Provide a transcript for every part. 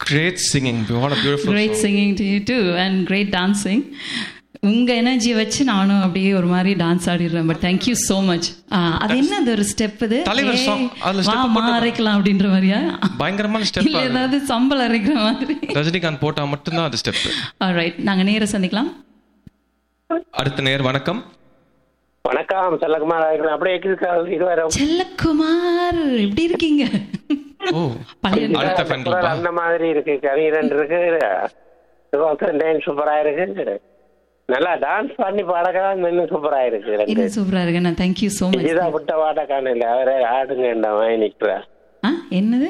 Great singing. What a beautiful great song. Singing to you too and great dancing உங்க எனர்ஜியை வச்சு நானும் அப்படியே ஒரு மாதிரி டான்ஸ் ஆடிடுறேன் பட் தேங்க்யூ ஸோ மச் அது என்ன அது ஒரு ஸ்டெப் இது தலைவர் ஏய், song. அதுல step வா, மா போட்டு- அரைக்கலாம் அப்படின்ற மாதிரியா பயங்கரமான ஸ்டெப் இல்ல ஏதாவது சம்பல் அரைக்கிற மாதிரி ரஜினிகாந்த் போட்டா மட்டும்தான் அது ஸ்டெப் ரைட் நாங்க நேர சந்திக்கலாம் அடுத்த நேர் வணக்கம் வணக்கம் செல்லகுமார் இருக்கிறேன் அப்படியே இருக்கிறார் இருவரும் செல்லக்குமார் எப்படி இருக்கீங்க ஓ பழைய அடுத்த குரல் ஃபேன் அந்த மாதிரி இருக்கு கவிதன் இருக்கு டைம் சூப்பரா இருக்கு நல்லா டான்ஸ் பண்ணி பாடக்கலாம் இன்னும் சூப்பரா இருக்கு ரெண்டு இது சூப்பரா இருக்கு நான் தேங்க்யூ ஸோ மச் இதுதான் விட்ட பாட காணல அவரே ஆடுங்க வாங்கி நிக்கிறா ஆ என்னது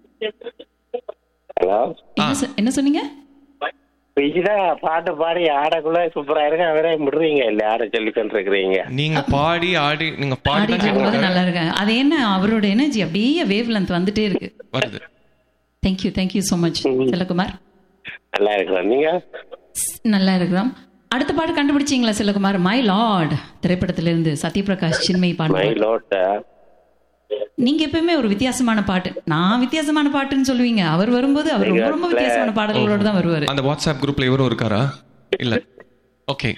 ஹலோ என்ன சொ- என்ன சொன்னீங்க விஜிதா பாட்டு பாடி ஆடக்குள்ள சூப்பரா இருக்கு அவரே விடுறீங்க இல்ல ஆட சொல்லி கொண்டிருக்கிறீங்க நீங்க பாடி ஆடி நீங்க பாடி ஆடிட்டு இருக்கும்போது நல்லா இருக்கு அது என்ன அவரோட எனர்ஜி அப்படியே வேவ் லென்த் வந்துட்டே இருக்கு வருது thank you thank you so much Chellakumar நல்லா இருக்கிறோம் நீங்க நல்லா இருக்கிறோம் அடுத்த பாட்டு கண்டுபிடிச்சீங்களா செல்லகுமார் மை லார்ட் திரைப்படத்திலிருந்து சத்யபிரகாஷ் சின்மை மை பாட்டு லோட்ட நீங்க எப்பவுமே ஒரு வித்தியாசமான பாட்டு நான் வித்தியாசமான பாட்டுன்னு சொல்லுவீங்க அவர் வரும்போது அவர் ரொம்ப ரொம்ப வித்தியாசமான பாடல்களோட தான் வருவாரு அந்த வாட்ஸ்அப் குரூப்ல இவரும் இருக்காரா இல்ல ஓகே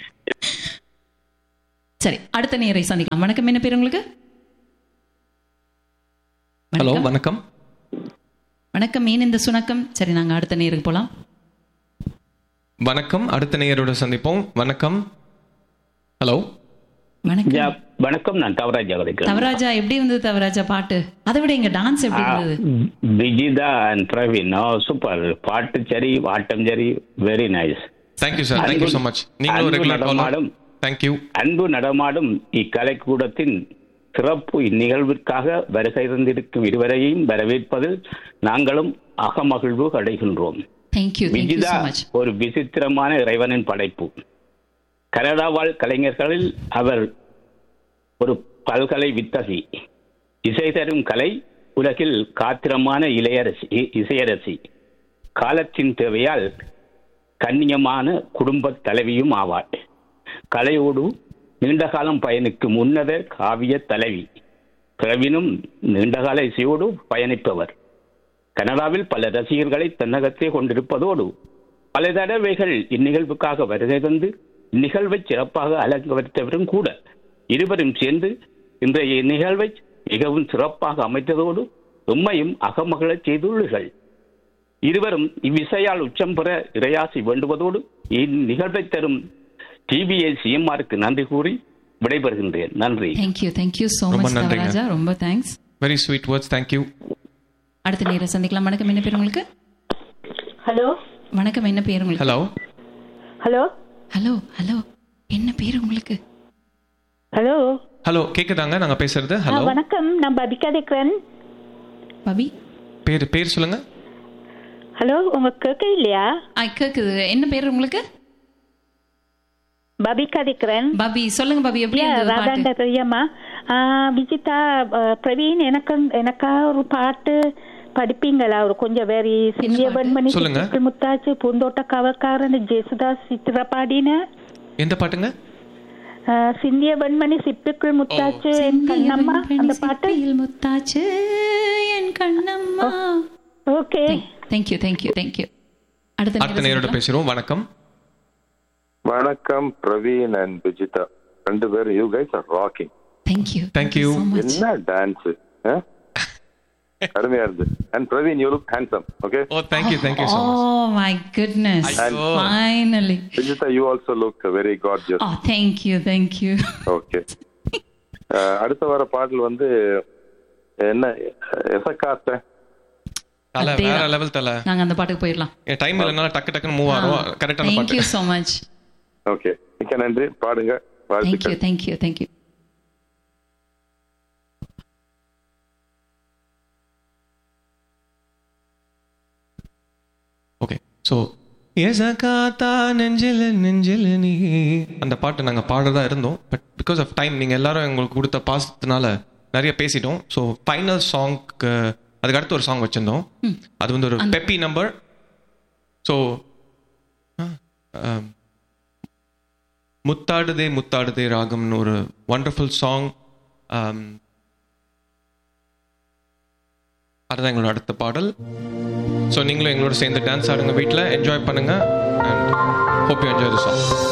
சரி அடுத்த நேரை சந்திக்கலாம் வணக்கம் என்ன பேர் உங்களுக்கு ஹலோ வணக்கம். வணக்கம் வணக்கம் மீன் இந்த சுணக்கம் சரி நாங்க அடுத்த நேருக்கு போலாம் வணக்கம் அடுத்த நேயரோட சந்திப்போம் வணக்கம் ஹலோ வணக்கம் யா, வணக்கம் நான் தவராஜா கிடைக்கிறேன் தவராஜா எப்படி இருந்தது தவராஜா பாட்டு அதை விட எங்க டான்ஸ் எப்படி இருந்தது Vijitha and Praveen oh super பாட்டு சரி ஆட்டம் சரி very nice thank you sir thank you so much நீங்களும் அன்பு ரெகுலர் காலர் நடமாடும். தேங்க்யூ அன்பு நடமாடும் இக்கலைக்கூடத்தின் சிறப்பு இந்நிகழ்விற்காக வருகை தந்திருக்கும் இருவரையும் வரவேற்பதில் நாங்களும் அகமகிழ்வு அடைகின்றோம் thank you thank you Vijitha so much ஒரு விசித்திரமான இறைவனின் படைப்பு கனடா வாழ் கலைஞர்களில் அவர் ஒரு பல்கலை வித்தகி இசை தரும் கலை உலகில் காத்திரமான இளையரசி இ- இசையரசி காலத்தின் தேவையால் கண்ணியமான குடும்ப தலைவியும் ஆவாள் கலையோடு நீண்ட காலம் பயணிக்கும் உன்னத காவிய தலைவி பிரவினும் நீண்டகால இசையோடு பயணிப்பவர் கனடாவில் பல ரசிகர்களை தன்னகத்தே கொண்டிருப்பதோடு பல தடவைகள் இந்நிகழ்வுக்காக வருகை தந்து இந்நிகழ்வை சிறப்பாக அலங்கரித்தவரும் கூட இருவரும் சேர்ந்து இன்றைய நிகழ்வை மிகவும் சிறப்பாக அமைத்ததோடு உண்மையும் அகமகளச் செய்துள்ளீர்கள் இருவரும் இவ்விசையால் உச்சம் பெற இறையாசி வேண்டுவதோடு இந்நிகழ்வை தரும் டிபிஐ சிஎம்ஆருக்கு நன்றி கூறி விடைபெறுகின்றேன் நன்றி தேங்க்யூ தேங்க்யூ ஸோ ரொம்ப மச் நன்றிங்க. தவராஜா ரொம்ப thanks very sweet words thank you அடுத்த நேரம் சந்திக்கலாம் வணக்கம் என்ன பேர் உங்களுக்கு ஹலோ வணக்கம் என்ன பேர் உங்களுக்கு ஹலோ ஹலோ ஹலோ ஹலோ என்ன பேர் உங்களுக்கு ஹலோ ஹலோ கேக்குதாங்க நாங்க பேசுறது ஆ, ஹலோ வணக்கம் நான் பபிகா தேக்கிறேன் பவி பேர் பேர் சொல்லுங்க ஹலோ உங்க கேட்க இல்லையா ஆ கேக்குது என்ன பேர் உங்களுக்கு பபிகா தேக்கிறேன் பபி சொல்லுங்க பபி எப்படி இருந்தது பாட்டு ராதாண்ட பெரியம்மா ஆ, விஜிதா ஆ, பிரவீன் எனக்கு எனக்கா ஒரு பாட்டு படிப்பீங்களா ஒரு கொஞ்சம் வேறு சிந்திய பாட்டு? வெண்மணி சொல்லுங்க. சித்திரத்தில் முத்தாச்சு பூந்தோட்ட கவக்காரன் ஜெசுதாஸ் சித்திர பாடின எந்த பாட்டுங்க ஆ, சிந்திய வெண்மணி சிப்பிக்குள் முத்தாச்சு என் கண்ணம்மா அந்த பாட்டு சிப்பியில் முத்தாச்சு என் கண்ணம்மா ஓகே தேங்க்யூ தேங்க்யூ தேங்க்யூ அடுத்த அடுத்த நேரம் நேரோட பேசுறோம் வணக்கம் வணக்கம் பிரவீன் அண்ட் விஜிதா ரெண்டு பேரும் you guys are rocking thank you Thank you. என்ன டான்ஸ் அருமையா இருந்து and Praveen you look handsome okay oh thank you thank you so much Oh my goodness. ஐயோ. Finally. Vijitha you also look very gorgeous Oh, thank you, thank you. Okay அடுத்த வர பாடல் வந்து என்ன எசக்காத்த தல அதேதான். வேற லெவல் தல நாங்க அந்த பாட்டுக்கு போயிடலாம் என் டைம் இல்லைனால டக்கு டக்குன்னு மூவ் ஆகும் கரெக்டான Thank you பாட்டு so much. ஓகே மிக்க நன்றி பாடுங்க Thank you, வாழ்த்துக்கள் thank you, thank you. Okay so எசகாத்தா நெஞ்சில் நெஞ்சில் நீ அந்த பாட்டு நாங்கள் பாடதா இருந்தோம் பட் பிகாஸ் ஆஃப் டைம் நீங்கள் எல்லாரும் எங்களுக்கு கொடுத்த பாசத்தினால நிறைய பேசிட்டோம் ஸோ ஃபைனல் சாங்க்கு அதுக்கு அடுத்து ஒரு சாங் வச்சுருந்தோம் அது வந்து ஒரு பெப்பி நம்பர் ஸோ முத்தாடுதே முத்தாடுதே ராகம்னு ஒரு ஒண்டர்ஃபுல் சாங் அதுதான் எங்களோட அடுத்த பாடல் ஸோ நீங்களும் எங்களோட சேர்ந்து டான்ஸ் ஆடுங்க வீட்டில் என்ஜாய் பண்ணுங்க and hope you enjoy the song